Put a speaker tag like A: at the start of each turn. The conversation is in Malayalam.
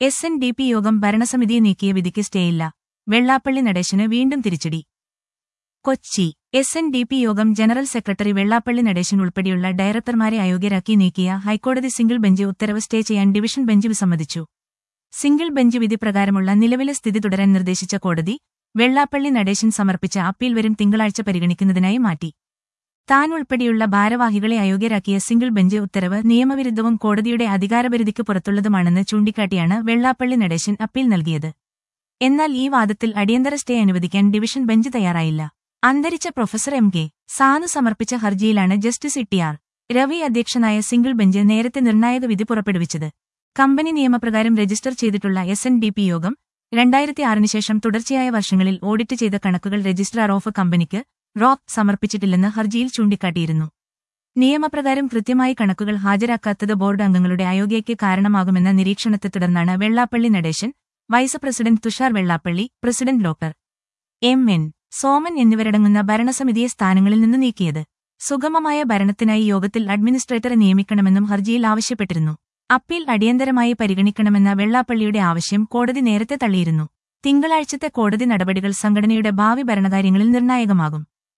A: എസ് എൻ ഡി പി യോഗം ഭരണസമിതിയെ നീക്കിയ വിധിക്ക് സ്റ്റേയില്ല വെള്ളാപ്പള്ളി നടേശന് വീണ്ടും തിരിച്ചടി Kochi S N D P Yogam general secretary Vellappally Natesan ഉൾപ്പെടെയുള്ള ഡയറക്ടർമാരെ അയോഗ്യരാക്കി നീക്കിയ ഹൈക്കോടതി സിംഗിൾ ബെഞ്ച് ഉത്തരവ് സ്റ്റേ ചെയ്യാൻ ഡിവിഷൻ ബെഞ്ച് വിസമ്മതിച്ചു സിംഗിൾ ബെഞ്ച് വിധി പ്രകാരമുള്ള നിലവിലെ സ്ഥിതി തുടരാൻ നിർദ്ദേശിച്ച കോടതി വെള്ളാപ്പള്ളി നടേശൻ സമർപ്പിച്ച അപ്പീൽ വരും തിങ്കളാഴ്ച പരിഗണിക്കുന്നതിനായി മാറ്റി താൻ ഉൾപ്പെടെയുള്ള ഭാരവാഹികളെ അയോഗ്യരാക്കിയ സിംഗിൾ ബെഞ്ച് ഉത്തരവ് നിയമവിരുദ്ധവും കോടതിയുടെ അധികാരപരിധിക്ക് പുറത്തുള്ളതുമാണെന്ന് ചൂണ്ടിക്കാട്ടിയാണ് വെള്ളാപ്പള്ളി നടേശൻ അപ്പീൽ നൽകിയത് എന്നാൽ ഈ വാദത്തിൽ അടിയന്തര സ്റ്റേ അനുവദിക്കാൻ ഡിവിഷൻ ബെഞ്ച് തയ്യാറായില്ല അന്തരിച്ച പ്രൊഫസർ എം കെ സാനു സമർപ്പിച്ച ഹർജിയിലാണ് ജസ്റ്റിസ് ഇട്ടിയാർ രവി അധ്യക്ഷനായ സിംഗിൾ ബെഞ്ച് നേരത്തെ നിർണായക വിധി പുറപ്പെടുവിച്ചത് കമ്പനി നിയമപ്രകാരം രജിസ്റ്റർ ചെയ്തിട്ടുള്ള എസ് എൻ ഡി പി യോഗം രണ്ടായിരത്തി ആറിന് ശേഷം തുടർച്ചയായ വർഷങ്ങളിൽ ഓഡിറ്റ് ചെയ്ത കണക്കുകൾ രജിസ്ട്രാർ ഓഫ് കമ്പനിക്ക് റോക്ക് സമർപ്പിച്ചിട്ടില്ലെന്ന് ഹർജിയിൽ ചൂണ്ടിക്കാട്ടിയിരുന്നു നിയമപ്രകാരം കൃത്യമായി കണക്കുകൾ ഹാജരാക്കാത്തത് ബോർഡ് അംഗങ്ങളുടെ അയോഗ്യയ്ക്ക് കാരണമാകുമെന്ന നിരീക്ഷണത്തെ തുടർന്നാണ് Vellappally Natesan vice president Thushar Vellappally president doctor M N Soman എന്നിവരടങ്ങുന്ന ഭരണസമിതിയെ സ്ഥാനങ്ങളിൽ നിന്ന് നീക്കിയത് സുഗമമായ ഭരണത്തിനായി യോഗത്തിൽ അഡ്മിനിസ്ട്രേറ്ററെ നിയമിക്കണമെന്നും ഹർജിയിൽ ആവശ്യപ്പെട്ടിരുന്നു അപ്പീൽ അടിയന്തരമായി പരിഗണിക്കണമെന്ന വെള്ളാപ്പള്ളിയുടെ ആവശ്യം കോടതി നേരത്തെ തള്ളിയിരുന്നു തിങ്കളാഴ്ചത്തെ കോടതി നടപടികൾ സംഘടനയുടെ ഭാവി ഭരണകാര്യങ്ങളിൽ നിർണായകമാകും